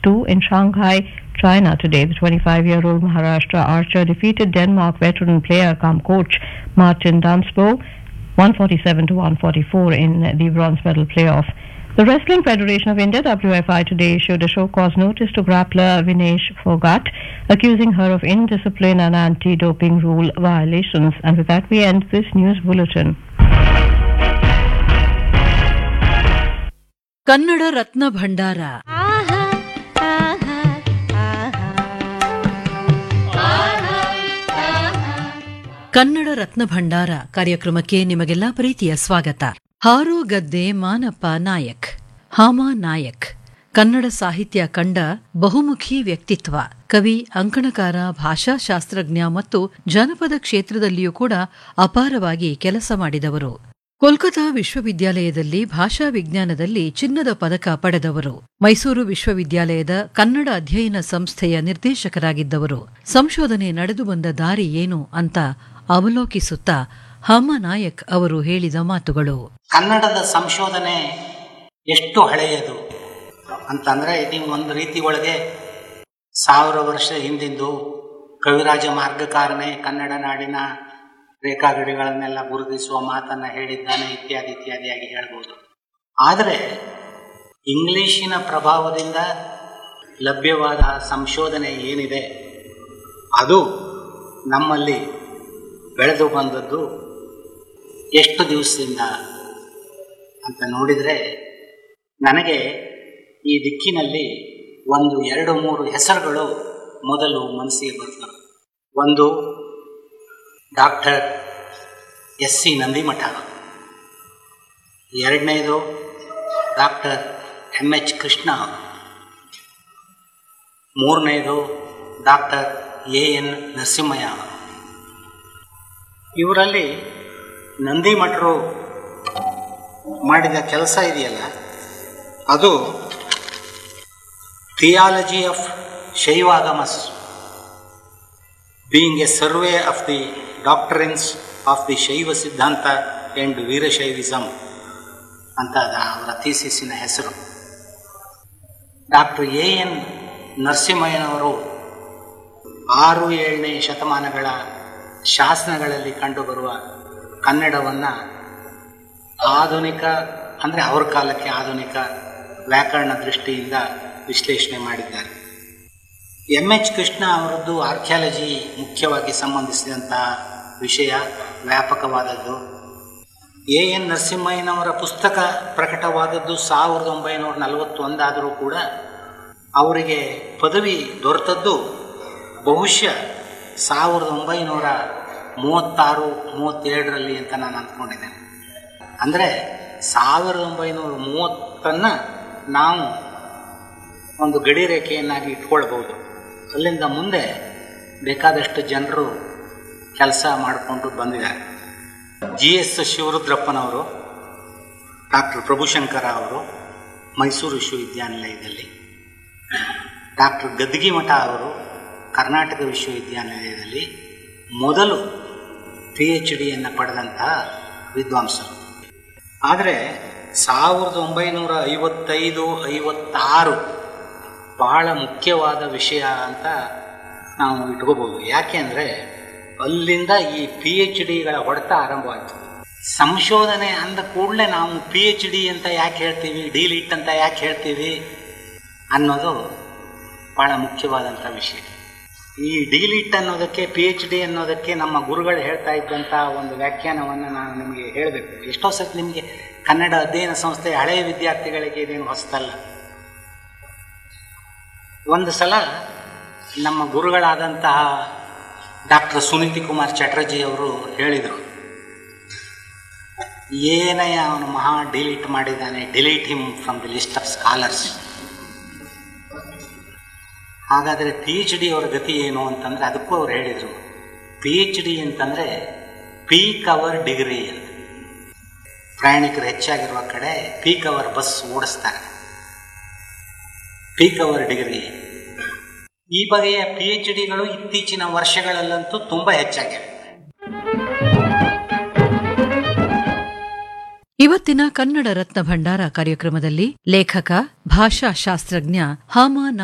2 in Shanghai, China today. The 25-year-old Maharashtra archer defeated Denmark veteran player come coach Martin Damsbo 147 to 144 in the bronze medal playoff. The Wrestling Federation of India, WFI, today issued a show cause notice to grappler Vinesh Fogat, accusing her of indiscipline and anti-doping rule violations. And with that, we end this news bulletin. Kannada ರತ್ನ ಭಂಡಾರ ಕನ್ನಡ ರತ್ನ ಭಂಡಾರ ಕಾರ್ಯಕ್ರಮಕ್ಕೆ ನಿಮಗೆಲ್ಲ ಪ್ರೀತಿಯ ಸ್ವಾಗತ ಹಾರೋ ಗದ್ದೆ ಮಾನಪ್ಪ ನಾಯಕ್ ಹಾಮ ನಾಯಕ್ ಕನ್ನಡ ಸಾಹಿತ್ಯ ಕಂಡ ಬಹುಮುಖಿ ವ್ಯಕ್ತಿತ್ವ ಕವಿ ಅಂಕಣಕಾರ ಭಾಷಾಶಾಸ್ತ್ರಜ್ಞ ಮತ್ತು ಜನಪದ ಕ್ಷೇತ್ರದಲ್ಲಿಯೂ ಕೂಡ ಅಪಾರವಾಗಿ ಕೆಲಸ ಮಾಡಿದವರು ಕೋಲ್ಕತಾ ವಿಶ್ವವಿದ್ಯಾಲಯದಲ್ಲಿ ಭಾಷಾ ವಿಜ್ಞಾನದಲ್ಲಿ ಚಿನ್ನದ ಪದಕ ಪಡೆದವರು ಮೈಸೂರು ವಿಶ್ವವಿದ್ಯಾಲಯದ ಕನ್ನಡ ಅಧ್ಯಯನ ಸಂಸ್ಥೆಯ ನಿರ್ದೇಶಕರಾಗಿದ್ದವರು ಸಂಶೋಧನೆ ನಡೆದು ಬಂದ ದಾರಿ ಏನು ಅಂತ ಅವಲೋಕಿಸುತ್ತಾ ಹಮ್ಮ ನಾಯಕ್ ಅವರು ಹೇಳಿದ ಮಾತುಗಳು ಕನ್ನಡದ ಸಂಶೋಧನೆ ಎಷ್ಟು ಹಳೆಯದು ಅಂತಂದ್ರೆ ನೀವು ಒಂದು ರೀತಿ ಒಳಗೆ ಸಾವಿರ ವರ್ಷ ಹಿಂದಿಂದು ಕವಿರಾಜ ಮಾರ್ಗಕಾರನೇ ಕನ್ನಡ ನಾಡಿನ ರೇಖಾಗಡಿಗಳನ್ನೆಲ್ಲ ಗುರುತಿಸುವ ಮಾತನ್ನ ಹೇಳಿದ್ದಾನೆ ಇತ್ಯಾದಿ ಇತ್ಯಾದಿಯಾಗಿ ಹೇಳ್ಬೋದು ಆದರೆ ಇಂಗ್ಲಿಶಿನ ಪ್ರಭಾವದಿಂದ ಲಭ್ಯವಾದ ಸಂಶೋಧನೆ ಏನಿದೆ ಅದು ನಮ್ಮಲ್ಲಿ ಬೆಳೆದು ಬಂದದ್ದು ಎಷ್ಟು ದಿವಸದಿಂದ ಅಂತ ನೋಡಿದರೆ ನನಗೆ ಈ ದಿಕ್ಕಿನಲ್ಲಿ ಒಂದು ಎರಡು ಮೂರು ಹೆಸರುಗಳು ಮೊದಲು ಮನಸ್ಸಿಗೆ ಬರ್ತವೆ ಒಂದು ಡಾಕ್ಟರ್ ಎಸ್ ಸಿ ನಂದಿಮಠ ಎರಡನೇದು ಡಾಕ್ಟರ್ ಎಂ ಎಚ್ ಕೃಷ್ಣ ಮೂರನೇದು ಡಾಕ್ಟರ್ ಎ ಎನ್ ನರಸಿಂಹಯ್ಯ ಇವರಲ್ಲಿ ನಂದಿಮಠರು ಮಾಡಿದ ಕೆಲಸ ಇದೆಯಲ್ಲ ಅದು theology of Shaivagamas being a survey of the doctrines of the Shaiva Siddhanta and ವೀರಶೈವಿಸಮ್ ಅಂತ ಅವರ ಥೀಸಿಸಿನ ಹೆಸರು ಡಾಕ್ಟರ್ ಎ ಎನ್ ನರಸಿಂಹಯ್ಯನವರು ಆರು ಏಳನೇ ಶತಮಾನಗಳ ಶಾಸನಗಳಲ್ಲಿ ಕಂಡುಬರುವ ಕನ್ನಡವನ್ನು ಆಧುನಿಕ ಅಂದರೆ ಅವರ ಕಾಲಕ್ಕೆ ಆಧುನಿಕ ವ್ಯಾಕರಣ ದೃಷ್ಟಿಯಿಂದ ವಿಶ್ಲೇಷಣೆ ಮಾಡಿದ್ದಾರೆ ಎಂ ಎಚ್ ಕೃಷ್ಣ ಅವರದ್ದು ಆರ್ಕಿಯಾಲಜಿ ಮುಖ್ಯವಾಗಿ ಸಂಬಂಧಿಸಿದಂತಹ ವಿಷಯ ವ್ಯಾಪಕವಾದದ್ದು ಎ ಎನ್ ನರಸಿಂಹಯ್ಯನವರ ಪುಸ್ತಕ ಪ್ರಕಟವಾದದ್ದು ಸಾವಿರದ ಒಂಬೈನೂರ ನಲವತ್ತೊಂದಾದರೂ ಕೂಡ ಅವರಿಗೆ ಪದವಿ ದೊರೆತದ್ದು ಬಹುಶಃ ಸಾವಿರದ ಒಂಬೈನೂರ ಮೂವತ್ತಾರು ಮೂವತ್ತೇಳರಲ್ಲಿ ಅಂತ ನಾನು ಅಂದ್ಕೊಂಡಿದ್ದೇನೆ ಅಂದರೆ ಸಾವಿರದ ಒಂಬೈನೂರ ಮೂವತ್ತನ್ನು ನಾವು ಒಂದು ಗಡಿ ರೇಖೆಯನ್ನಾಗಿ ಇಟ್ಕೊಳ್ಬೋದು ಅಲ್ಲಿಂದ ಮುಂದೆ ಬೇಕಾದಷ್ಟು ಜನರು ಕೆಲಸ ಮಾಡಿಕೊಂಡು ಬಂದಿದ್ದಾರೆ ಜಿ ಎಸ್ ಶಿವರುದ್ರಪ್ಪನವರು ಡಾಕ್ಟರ್ ಪ್ರಭುಶಂಕರ ಅವರು ಮೈಸೂರು ವಿಶ್ವವಿದ್ಯಾನಿಲಯದಲ್ಲಿ ಡಾಕ್ಟರ್ ಗದ್ಗಿ ಮಠ ಅವರು ಕರ್ನಾಟಕ ವಿಶ್ವವಿದ್ಯಾನಿಲಯದಲ್ಲಿ ಮೊದಲು ಪಿ ಎಚ್ ಡಿಯನ್ನು ಪಡೆದಂತಹ ವಿದ್ವಾಂಸರು ಆದರೆ ಸಾವಿರದ ಒಂಬೈನೂರ ಐವತ್ತೈದು ಐವತ್ತಾರು ಬಹಳ ಮುಖ್ಯವಾದ ವಿಷಯ ಅಂತ ನಾವು ಇಟ್ಕೋಬೋದು ಯಾಕೆ ಅಂದರೆ ಅಲ್ಲಿಂದ ಈ ಪಿ ಎಚ್ ಡಿಗಳ ಹೊಡೆತ ಆರಂಭವಾಯಿತು ಸಂಶೋಧನೆ ಅಂದ ಕೂಡಲೇ ನಾವು ಪಿ ಎಚ್ ಡಿ ಅಂತ ಯಾಕೆ ಹೇಳ್ತೀವಿ ಡಿಲಿಟ್ ಅಂತ ಯಾಕೆ ಹೇಳ್ತೀವಿ ಅನ್ನೋದು ಭಾಳ ಮುಖ್ಯವಾದಂಥ ವಿಷಯ ಈ ಡಿಲಿಟ್ ಅನ್ನೋದಕ್ಕೆ ಪಿ ಎಚ್ ಡಿ ಅನ್ನೋದಕ್ಕೆ ನಮ್ಮ ಗುರುಗಳು ಹೇಳ್ತಾ ಇದ್ದಂಥ ಒಂದು ವ್ಯಾಖ್ಯಾನವನ್ನು ನಾನು ನಿಮಗೆ ಹೇಳಬೇಕು ಎಷ್ಟೋ ಸತಿ ನಿಮಗೆ ಕನ್ನಡ ಅಧ್ಯಯನ ಸಂಸ್ಥೆ ಹಳೆಯ ವಿದ್ಯಾರ್ಥಿಗಳಿಗೆ ಇದೇನು ಹೊಸತಲ್ಲ ಒಂದು ಸಲ ನಮ್ಮ ಗುರುಗಳಾದಂತಹ ಡಾಕ್ಟರ್ ಸುನೀತಿ ಕುಮಾರ್ ಚಟರ್ಜಿ ಅವರು ಹೇಳಿದರು ಏನಯ್ಯ ಅವನು ಮಹಾ ಡಿಲೀಟ್ ಮಾಡಿದ್ದಾನೆ delete him from the list of scholars ಹಾಗಾದರೆ ಪಿ ಎಚ್ ಡಿ ಅವರ ಗತಿ ಏನು ಅಂತಂದರೆ ಅದಕ್ಕೂ ಅವ್ರು ಹೇಳಿದರು ಪಿ ಎಚ್ ಡಿ ಅಂತಂದರೆ ಪೀಕ್ ಅವರ್ ಡಿಗ್ರಿ ಅಂತ ಪ್ರಯಾಣಿಕರು ಹೆಚ್ಚಾಗಿರುವ ಕಡೆ ಪೀಕ್ ಅವರ್ ಬಸ್ ಓಡಿಸ್ತಾರೆ ಪೀಕ್ ಅವರ್ ಡಿಗ್ರಿ ಈ ಬಗೆಯ ಪಿ ಎಚ್ ಡಿಗಳು ಇತ್ತೀಚಿನ ವರ್ಷಗಳಲ್ಲಂತೂ ತುಂಬ ಹೆಚ್ಚಾಗಿವೆ ಇವತ್ತಿನ ಕನ್ನಡ ರತ್ನ ಭಂಡಾರ ಕಾರ್ಯಕ್ರಮದಲ್ಲಿ ಲೇಖಕ ಭಾಷಾಶಾಸ್ತ್ರಜ್ಞ ಹಾಮ